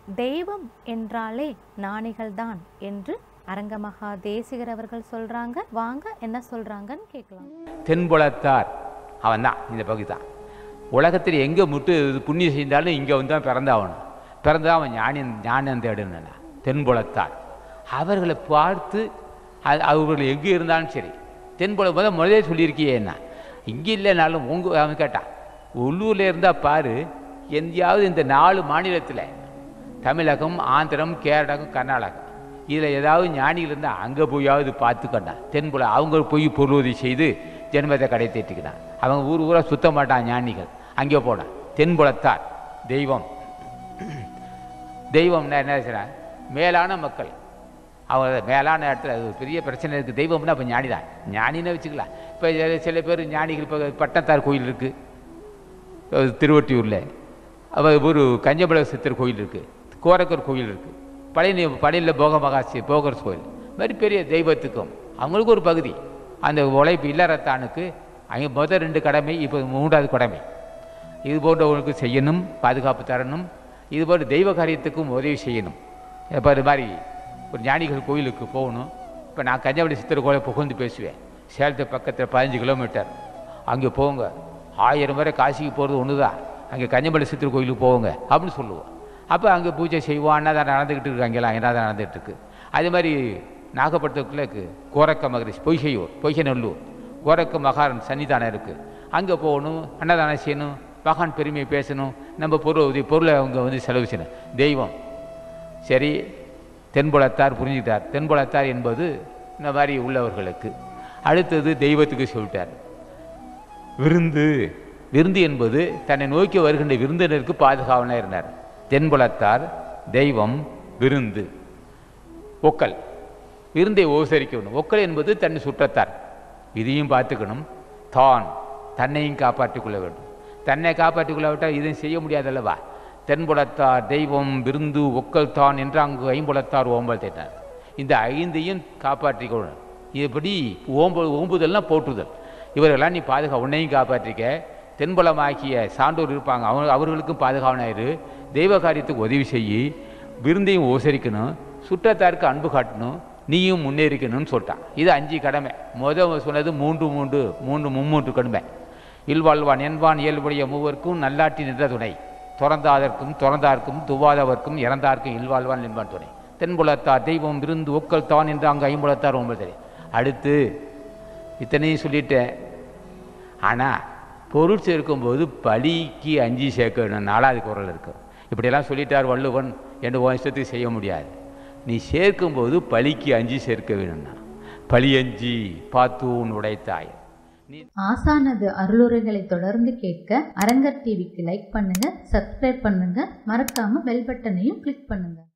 தெய்வம் என்றாலே ஞானிகள்தான் என்று அரங்கமகா தேசிகர் அவர்கள் சொல்றாங்க வாங்க என்ன சொல்றாங்கன்னு கேட்கலாம் தென்புலத்தார் அவன் தான் இந்த பகுதி தான் உலகத்தில் எங்கே முட்டு இது புண்ணியம் செய்தாலும் இங்கே வந்து தான் பிறந்தாகணும் பிறந்தா அவன் ஞானியன் ஞானம் தேடுனா தென்புலத்தார் அவர்களை பார்த்து அது அவர்கள் எங்கே இருந்தாலும் சரி தென்புல முதல் முதலே சொல்லியிருக்கியே என்ன இங்கே இல்லைனாலும் உங்க அவன் கேட்டான் உள்ளூரில் இருந்தால் பாரு எங்கேயாவது இந்த நாலு மாநிலத்தில் தமிழகம் ஆந்திரம் கேரளம் கர்நாடகம் இதில் ஏதாவது ஞானிகள் இருந்தால் அங்கே போயாவது பார்த்துக்கண்டான் தென்புல அவங்க போய் பொருளுதவி செய்து ஜென்மத்தை கடை தேற்றிக்கிட்டான் அவங்க ஊர் ஊராக சுத்த மாட்டான் ஞானிகள் அங்கே போனான் தென்புலத்தார் தெய்வம் தெய்வம்னா என்ன செய்றான் மேலான மக்கள் அவங்க மேலான இடத்துல அது ஒரு பெரிய பிரச்சனை இருக்குது தெய்வம்னா அப்போ ஞானி தான் ஞானின்னு வச்சுக்கலாம் இப்போ சில பேர் ஞானிகள் இப்போ பட்டத்தார் கோயில் இருக்குது திருவொட்டியூரில் அவ ஒரு கஞ்சபல சித்தர் கோயில் இருக்குது கோரக்கர் கோயில் இருக்குது பழனி பழனியில் போக மகாசி போகர்ஸ் கோயில் இது மாதிரி பெரிய தெய்வத்துக்கும் அவங்களுக்கு ஒரு பகுதி அந்த உழைப்பு இல்லறத்தானுக்கு அங்கே முதல் ரெண்டு கடமை இப்போ மூன்றாவது கடமை இது போன்றவங்களுக்கு செய்யணும் பாதுகாப்பு தரணும் இது போன்ற தெய்வ காரியத்துக்கும் உதவி செய்யணும் இப்போ இது மாதிரி ஒரு ஞானிகள் கோயிலுக்கு போகணும் இப்போ நான் கஞ்சபடி சித்தர் கோயிலை புகுந்து பேசுவேன் சேலத்து பக்கத்தில் பதினஞ்சு கிலோமீட்டர் அங்கே போங்க ஆயிரம் வரை காசிக்கு போகிறது ஒன்று தான் அங்கே கஞ்சம்பள்ளி சித்தர் கோயிலுக்கு போவோங்க அப்படின்னு சொல்லுவோம் அப்போ அங்கே பூஜை செய்வோம் அன்னதானம் நடந்துக்கிட்டு இருக்கு அங்கெல்லாம் என்னதான் நடந்துகிட்டு இருக்கு அதே மாதிரி நாகப்பட்டினத்துக்குள்ள இருக்கு கோரக்க மகரிஷி பொய்கையூர் பொய்கைநல்லூர் கோரக்க மகாரன் சன்னிதானம் இருக்குது அங்கே போகணும் அன்னதானம் செய்யணும் மகான் பெருமையை பேசணும் நம்ம பொருள் உதவி பொருளை அவங்க வந்து செலவு செய்யணும் தெய்வம் சரி தென்புலத்தார் புரிஞ்சுக்கிட்டார் தென்புலத்தார் என்பது இந்த மாதிரி உள்ளவர்களுக்கு அடுத்தது தெய்வத்துக்கு சொல்லிட்டார் விருந்து விருந்து என்பது தன்னை நோக்கி வருகின்ற விருந்தினருக்கு பாதுகாவலாக இருந்தார் தென்புலத்தார் தெய்வம் விருந்து ஒக்கல் விருந்தை உபசரிக்கணும் ஒக்கல் என்பது தன்னை சுற்றத்தார் இதையும் பார்த்துக்கணும் தான் தன்னையும் காப்பாற்றிக் கொள்ள வேண்டும் தன்னை காப்பாற்றிக் கொள்ளாவிட்டால் இதையும் செய்ய முடியாதல்லவா தென்புலத்தார் தெய்வம் விருந்து ஒக்கல் தான் என்று அங்கு ஐம்புலத்தார் ஓம்பல் தேட்டார் இந்த ஐந்தையும் காப்பாற்றிக் கொள்ளணும் இப்படி ஓம்பு ஓம்புதல்னா போற்றுதல் இவர்களெல்லாம் நீ பாதுகா உன்னையும் காப்பாற்றிக்க தென்புலமாக்கிய சான்றோர் இருப்பாங்க அவங்க அவர்களுக்கும் பாதுகாவனாயிரு தெய்வ காரியத்துக்கு உதவி செய்யி விருந்தையும் உபசரிக்கணும் சுற்றத்தாருக்கு அன்பு காட்டணும் நீயும் முன்னேறிக்கணும்னு சொல்லிட்டான் இது அஞ்சு கடமை முத சொன்னது மூன்று மூன்று மூன்று மும்மூன்று கடமை இல்வாழ்வான் என்பான் இயல்புடைய மூவருக்கும் நல்லாட்டி நின்ற துணை துறந்தாதற்கும் துறந்தார்க்கும் துவாதவர்க்கும் இறந்தார்க்கும் இல்வாழ்வான் என்பான் துணை தென்புலத்தார் தெய்வம் விருந்து ஒக்கல் தான் என்று அங்கே ஐம்புலத்தார் ஒன்பது அடுத்து இத்தனையும் சொல்லிட்டேன் ஆனால் பொருள் சேர்க்கும்போது பலிக்கு அஞ்சு சேர்க்கணும் நாலாவது குரல் இருக்கும் இப்படியெல்லாம் சொல்லிட்டார் வள்ளுவன் என்று உன் இஷ்டத்துக்கு செய்ய முடியாது நீ சேர்க்கும்போது பலிக்கு அஞ்சு சேர்க்க வேணும்னா பலி அஞ்சி பாத்தூன் உடைத்தாய் நீ ஆசானது அருளுரைகளை தொடர்ந்து கேட்க அரங்கர் டிவிக்கு லைக் பண்ணுங்க சப்ஸ்கிரைப் பண்ணுங்க மறக்காம பெல் பட்டனையும் கிளிக் பண்ணுங்க